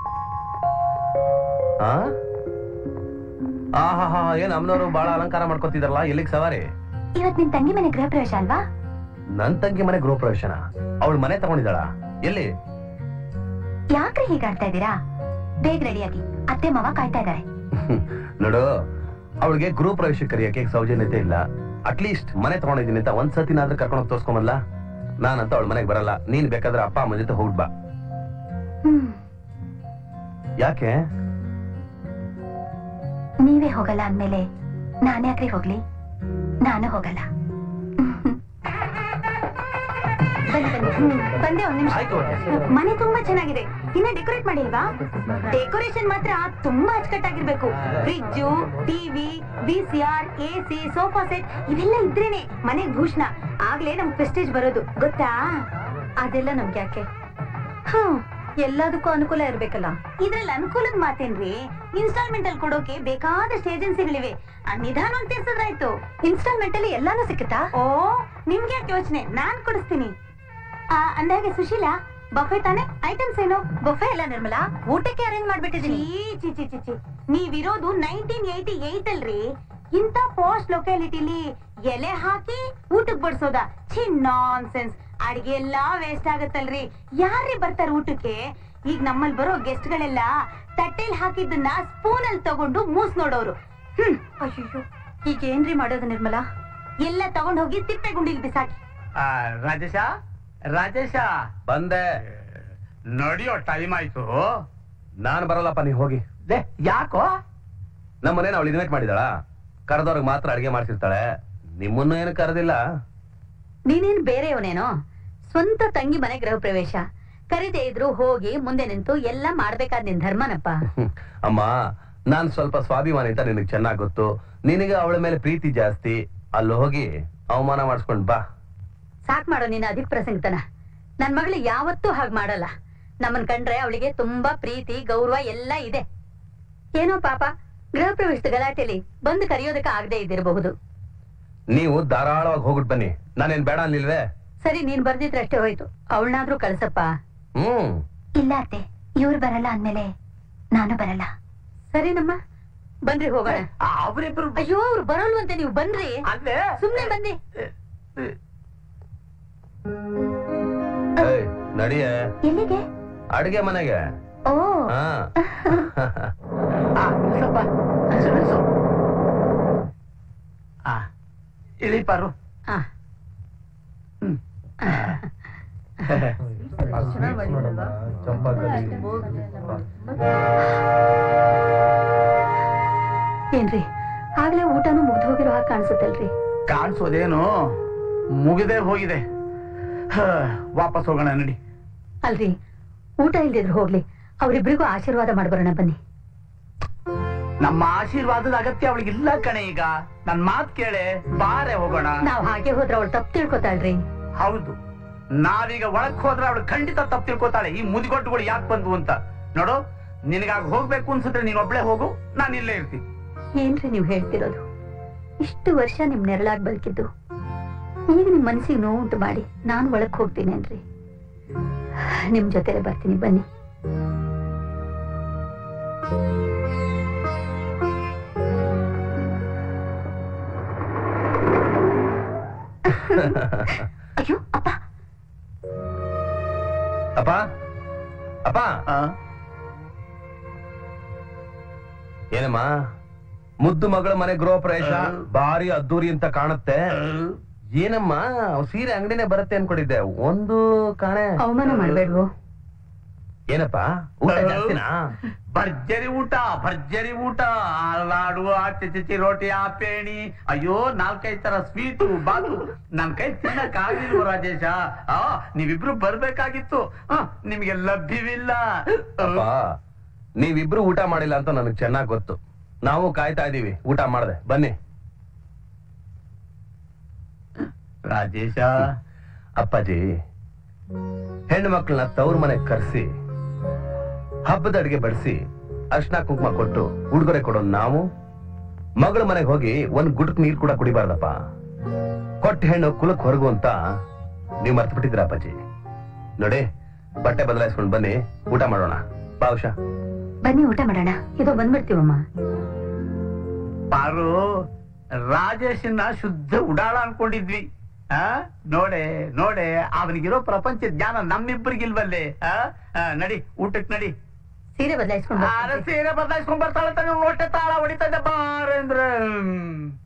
ಆ ಆಹಾ ಏನ್ ಅಮ್ಮನವರು ಬಹಳ ಅಲಂಕಾರ ಮಾಡ್ಕೊತಿದಾರಲ್ಲ ಎಲ್ಲಿಗ್ ಸವಾರಿ ಇವತ್ ನಿನ್ ತಂಗಿ ಮನೆ ಗೃಹ ಪ್ರವೇಶ ಅಲ್ವಾ ನನ್ ತಂಗಿ ಮನೆ ಗೃಹ ಪ್ರವೇಶನ ಅವಳು ಮನೆ ತಗೊಂಡಿದ್ದಾಳ ಎಲ್ಲಿ ಯಾಕ್ರಿ ಹೀಗಾಡ್ತಾ ಇದ್ದೀರಾ ಬೇಗ ರೆಡಿಯಾಗಿ ಅತ್ತೆ ಮಾವ ಕಾಯ್ತಾ ಇದಾರೆ ನೋಡು ಅವಳಿಗೆ ಗೃಹ ಪ್ರವೇಶ ಕರಿಯಕ್ಕೆ ಸೌಜನ್ಯತೆ ಇಲ್ಲ ಅಟ್ಲೀಸ್ಟ್ ಮನೆ ತಗೊಂಡಿದ್ದೀನಿ ಅಂತ ಒಂದ್ ಸತಿನಾದ್ರೂ ಕರ್ಕೊಂಡು ಹೋಗಿ ತೋರ್ಸ್ಕೊಂಬಲ್ಲ ನಾನಂತ ಅವಳ ಮನೆಗೆ ಬರಲ್ಲ ನೀನ್ ಬೇಕಾದ್ರೆ ಅಪ್ಪ ಅಮ್ಮ ಜೊತೆ ಹೋಗ್ಬಿಟ್ ಬಾ ಹ್ಮ್ ಯಾಕೆ ನೀವೇ ಹೋಗಲ್ಲ ಅಂದ್ಮೇಲೆ ನಾನ್ಯಾಕ್ರಿ ಹೋಗ್ಲಿ ನಾನು ಹೋಗಲ್ಲ ಬನ್ನಿ, ಬನ್ನಿ. ಹ್ಮ್, ಬಂದೆ ಒಂದ್ ನಿಮಿಷ ಆಯ್ತು ಮನೆ ತುಂಬಾ ಚೆನ್ನಾಗಿದೆ ಇನ್ನ ಡೆಕೋರೇಟ್ ಮಾಡಿಲ್ವಾ ಡೆಕೋರೇಷನ್ ಮಾತ್ರ ತುಂಬಾ ಅಚ್ಚುಕಟ್ಟಾಗಿರ್ಬೇಕು fridge TV VCR AC sofa set ಇವೆಲ್ಲ ಇದ್ರೇನೆ ಮನೆಗ್ ಭೂಷಣ ಆಗ್ಲೇ ನಮ್ ಪ್ರೆಸ್ಟೇಜ್ ಬರೋದು ಗೊತ್ತಾ ಅದೆಲ್ಲ ನಮ್ಗೆ ಯಾಕೆ ಹ್ಮ್ ಎಲ್ಲದಕ್ಕೂ ಅನುಕೂಲ ಇರ್ಬೇಕಲ್ಲ ಇದ್ರಲ್ಲಿ ಅನುಕೂಲದ ಮಾತೇನ್ರಿ ಇನ್ಸ್ಟಾಲ್ಮೆಂಟ್ ಅಲ್ಲಿ ಕೊಡೋಕೆ ಬೇಕಾದಷ್ಟು ಏಜೆನ್ಸಿಗಳಿವೆ ಆ ನಿಧಾನವಾಗಿ ತೀರ್ಸಿದ್ರಾಯ್ತು ಇನ್ಸ್ಟಾಲ್ಮೆಂಟ್ ಅಲ್ಲಿ ಎಲ್ಲಾನು ಸಿಕ್ಕುತ್ತಾ ಓ ನಿಮ್ಗೆ ಯಾಕೆ ಯೋಚನೆ ನಾನ್ ಕೊಡಿಸ್ತೀನಿ ಆ, ಅಂದಾಗೆ ಸುಶೀಲಾ ಬಫೆ ತಾನೆ ಐಟಮ್ಸ್ ಏನು ಬಫೆ ಎಲ್ಲ ನಿರ್ಮಲಾ ಊಟಕ್ಕೆ ಅರೇಂಜ್ ಮಾಡ್ಬಿಟ್ಟಿದೀನಿ ಚಿ ಚಿ ಚಿ ಚಿ ನೀವಿರೋದು ನೈನ್ಟೀನ್ ಏಯ್ಟಿ ಏಯ್ಟ್ ಅಲ್ರಿ ಇಂತ ಪೋಸ್ಟ್ ಲೊಕ್ಯಾಲಿಟಿಲಿ ಎಲೆ ಹಾಕಿ ಊಟಕ್ ಬಡ್ಸೋದ ಛಿ ನಾನ್ ಸೆನ್ಸ್ ಅಡಿಗೆ ಎಲ್ಲಾ ವೇಸ್ಟ್ ಆಗತ್ತಲ್ರಿ ಯಾರೇ ಬರ್ತಾರ ಊಟಕ್ಕೆ ಈಗ ನಮ್ಮಲ್ಲಿ ಬರೋ ಗೆಸ್ಟ್ ಗಳೆಲ್ಲ ತಟ್ಟೆಲ್ ಹಾಕಿದ್ದನ್ನ ಸ್ಪೂನ್ ಅಲ್ಲಿ ತಗೊಂಡು ಮೂಸ್ ನೋಡೋರು ಹ್ಮ್ ಅಯ್ಯೋ ಈಗ ಏನ್ರಿ ಮಾಡೋದು ನಿರ್ಮಲಾ ಎಲ್ಲ ತಗೊಂಡ್ ಹೋಗಿ ತಿಪ್ಪೆ ಗುಂಡಿಲ್ ಬಿಸಾಕಿ ಆ, ರಾಜೇಶ ರಾಜೇಶ ಬಂದೆ ನಡೆಯೋ ಟೈಮ್ ಆಯ್ತು ನಾನ್ ಬರಲ್ಲಪ್ಪ ನೀ ಹೋಗಿ ಲೇ, ಯಾಕೋ ನಮ್ಮ ಮನೇನ ಅವಳು ಇನ್ವೈಟ್ ಮಾಡಿದಾಳ ಕರೆದವ್ರಿಗೆ ಮಾತ್ರ ಅಡಿಗೆ ಮಾಡ್ತಿರ್ತಾಳೆ ನಿಮ್ಮನ್ನು ಏನು ಕರೆದಿಲ್ಲ ನೀನೇನ್ ಬೇರೆಯವನೇನೋ ಸ್ವಂತ ತಂಗಿ ಮನೆ ಗೃಹ ಪ್ರವೇಶ ಕರಿದೇ ಇದ್ರು ಹೋಗಿ ಮುಂದೆ ನಿಂತು ಎಲ್ಲ ಮಾಡ್ಬೇಕಾದ್ ನಿನ್ ಧರ್ಮನಪ್ಪ ಹ್ಮ್. ಅಮ್ಮ ನಾನ್ ಸ್ವಲ್ಪ ಸ್ವಾಭಿಮಾನಿ ಅಂತ ನಿನಗೆ ಚೆನ್ನಾಗ್ ಗೊತ್ತು ನಿನಗೆ ಅವಳ ಮೇಲೆ ಪ್ರೀತಿ ಜಾಸ್ತಿ ಅಲ್ಲಿ ಹೋಗಿ ಅವಮಾನ ಮಾಡಿಸ್ಕೊಂಡ್ ಬಾ ಸಾಕ್ ಮಾಡೋ ನಿನ್ನ ಅಧಿಕ ಪ್ರಸಂಗತನ ನನ್ ಮಗಳು ಯಾವತ್ತೂ ಹಾಗ್ ಮಾಡಲ್ಲ ನಮ್ಮನ್ ಕಂಡ್ರೆ ಅವಳಿಗೆ ತುಂಬಾ ಪ್ರೀತಿ ಗೌರವ ಎಲ್ಲ ಇದೆ ಏನೋ ಪಾಪ ಗೃಹ ಪ್ರವೇಶದ ಗಲಾಟೆಲಿ ಬಂದು ಕರೆಯೋದಕ್ಕೆ ಆಗದೆ ಇದ್ದಿರಬಹುದು ನೀವು ಧಾರಾಳವಾಗಿ ಹೋಗ್ಬಿಟ್ ಬನ್ನಿ ನಾನೇನ್ ಬೇಡ ಅನ್ಲಿಲ್ವೇ ಸರಿ ನೀನ್ ಬರ್ದಿದ್ರೆ ಅಷ್ಟೇ ಹೋಯ್ತು ಅವಳನ್ನಾದ್ರೂ ಕಳ್ಸಪ್ಪ ಹ್ಮ್ ಇಲ್ಲ ಅತ್ತೆ ಇವ್ರು ಬರಲ್ಲ ಅಂದ್ಮೇಲೆ ನಾನು ಬರಲ್ಲ ಸರಿನಮ್ಮ ಬನ್ರಿ ಹೋಗೋಣ ಆ, ಅವ್ರಿಬ್ರು ಅಯ್ಯೋ ಅವ್ರು ಬರೋಲ್ವಂತೆ ನೀವು ಬನ್ರಿ ಅಲ್ಲೇ ಸುಮ್ನೆ ಬನ್ನಿ ಏಯ್, ನಡಿಯೇ ಎಲ್ಲಿಗೆ ಅಡ್ಗೆ ಮನೆಗೆ ಓ ಹಾ ಆ, ಸ್ವಲ್ಪ ನಿಲ್ಸು, ನಿಲ್ಸು. ಆ, ಇಳಿ ಪಾರು ಆ ಹ್ಮ್. ಏನ್ರಿ ಆಗ್ಲೇ ಊಟನೂ ಮುಗ್ದು ಹೋಗಿರೋ ಹಾಗೆ ಕಾಣಿಸುತ್ತಲ್ರಿ ಕಾಣಿಸೋದೇನು ಮುಗಿದೇ ಹೋಗಿದೆ ಹ, ವಾಪಸ್ ಹೋಗೋಣ ನಡಿ ಅಲ್ರಿ ಊಟ ಇಲ್ದಿದ್ರು ಹೋಗ್ಲಿ ಅವ್ರಿಬ್ರಿಗೂ ಆಶೀರ್ವಾದ ಮಾಡ್ಬರೋಣ ಬನ್ನಿ ನಮ್ಮ ಆಶೀರ್ವಾದದ ಅಗತ್ಯ ಅವಳಿಗೆ ಇಲ್ಲ ಕಣೆ ಈಗ ನನ್ ಮಾತ್ ಕೇಳೆ ಬಾರೆ ಹೋಗೋಣ ನಾವ್ ಹಾಗೆ ಹೋದ್ರೆ ಅವಳು ತಪ್ಪು ತಿಳ್ಕೊತಾಳ್ರಿ ಹೌದು ನಾವೀಗ ಒಳಕ್ ಹೋದ್ರೆ ಅವಳು ಖಂಡಿತ ತಪ್ಪು ತಿಳ್ಕೊತಾಳೆ ಈ ಮುದಿಗೊಟ್ಟುಗಳು ಯಾಕೆ ಬಂದ್ವು ಅಂತ ನೋಡು ನಿನಗಾಗ ಹೋಗ್ಬೇಕು ಅನ್ಸಿದ್ರೆ ನೀನ್ ಒಬ್ಳೆ ಹೋಗು ನಾನು ಇಲ್ಲೇ ಇರ್ತೀನಿ ಏನ್ರಿ ನೀವ್ ಹೇಳ್ತಿರೋದು ಇಷ್ಟು ವರ್ಷ ನಿಮ್ ನೆರಳಾಗ್ ಬದುಕಿದ್ದು ಈಗ ನಿಮ್ ಮನ್ಸಿಗೆ ನೋವು ಉಂಟು ಮಾಡಿ ನಾನ್ ಒಳಕ್ ಹೋಗ್ತೀನೇನ್ರಿ ನಿಮ್ ಜೊತೆ ಬರ್ತೀನಿ ಬನ್ನಿ ಅಯ್ಯೋ ಅಪ್ಪ ಅಪ್ಪ ಅಪ್ಪ ಆ? ಏನಮ್ಮ ಮುದ್ದು ಮಗಳ ಮನೆ ಗೃಹ ಪ್ರವೇಶ ಭಾರಿ ಅದ್ದೂರಿ ಅಂತ ಕಾಣುತ್ತೆ ಏನಮ್ಮ ಅವ್ರ್ ಸೀರೆ ಅಂಗಡಿನೇ ಬರುತ್ತೆ ಅನ್ಕೊಂಡಿದ್ದೆ ಒಂದು ಕಾಣೆ ಅವಮಾನ ಮಾಡ್ಬೇಡ್ವು ಏನಪ್ಪ ಊಟ ಜಾಸ್ತಿನಾ ಭರ್ಜರಿ ಊಟ ಭರ್ಜರಿ ಊಟ ಆ ಲಾಡು ಆ ಚಿಚಿ ರೋಟಿ ಆ ಪೇಣಿ ಅಯ್ಯೋ ನಾಲ್ಕೈದು ತರ ಸ್ವೀಟು ಬಾತು ನನ್ ಕೈ ತಿನ್ನಕ್ ಆಗಿಲ್ವ ರಾಜೇಶ ಆ ನೀವಿಬ್ರು ಬರ್ಬೇಕಾಗಿತ್ತು ಆ, ನಿಮ್ಗೆ ಲಭ್ಯವಿಲ್ಲ ಅಪ್ಪ ನೀವಿಬ್ರು ಊಟ ಮಾಡಿಲ್ಲ ಅಂತ ನನಗೆ ಚೆನ್ನಾಗ್ ಗೊತ್ತು ನಾವು ಕಾಯ್ತಾ ಇದೀವಿ ಊಟ ಮಾಡದೆ ಬನ್ನಿ ರಾಜೇಶ ಅಪ್ಪಾಜಿ ಹೆಣ್ಣು ಮಕ್ಕಳನ್ನ ತವ್ರ ಮನೆಗ್ ಕರ್ಸಿ ಹಬ್ಬದ ಅಡಿಗೆ ಬಡಿಸಿ ಅರ್ಶನ ಕುಂಕುಮ ಕೊಟ್ಟು ಉಡುಗೊರೆ ಕೊಡೋ ನಾವು ಮಗಳ ಮನೆಗೆ ಹೋಗಿ ಒಂದ್ ಗುಟಕ್ ನೀರ್ ಕೂಡ ಕುಡಿಬಾರ್ದಪ್ಪ ಕೊಟ್ಟ ಹೆಣ್ಣು ಕುಲಕ್ ಹೊರಗು ಅಂತ ನೀವ್ ಮರ್ತು ಬಿಟ್ಟಿದ್ರ ಅಪ್ಪಾಜಿ ನೋಡಿ ಬಟ್ಟೆ ಬದಲಾಯಿಸ್ಕೊಂಡು ಬನ್ನಿ ಊಟ ಮಾಡೋಣ ಬಾ ಉಷಾ ಬನ್ನಿ ಊಟ ಮಾಡೋಣ ಇದೋ ಬಂದ್ಬಿಡ್ತೀವಮ್ಮ ಪಾರು ರಾಜೇಶನ್ನ ಶುದ್ಧ ಉಡಾಳ ಅನ್ಕೊಂಡಿದ್ವಿ ಆ ನೋಡೆ ನೋಡೆ ಅವನಿಗಿರೋ ಪ್ರಪಂಚ ಜ್ಞಾನ ನಮ್ಮಿಬ್ಬರಿಗಿಲ್ವಲ್ಲೇ ಆ ಆ, ನಡಿ ಊಟಕ್ ನಡಿ ಸೀರೆ ಬದಲಾಯಿಸ್ಕೊಂಡು ಅರೆ ಸೀರೆ ಬದಲಾಯಿಸ್ಕೊಂಡ್ ಬರ್ತಾಳೆ ತಾನೆ ನೋಟೆ ತಾಳ ಹೊಡಿತಾ ಇದ್ದ ಬಾರೇಂದ್ರ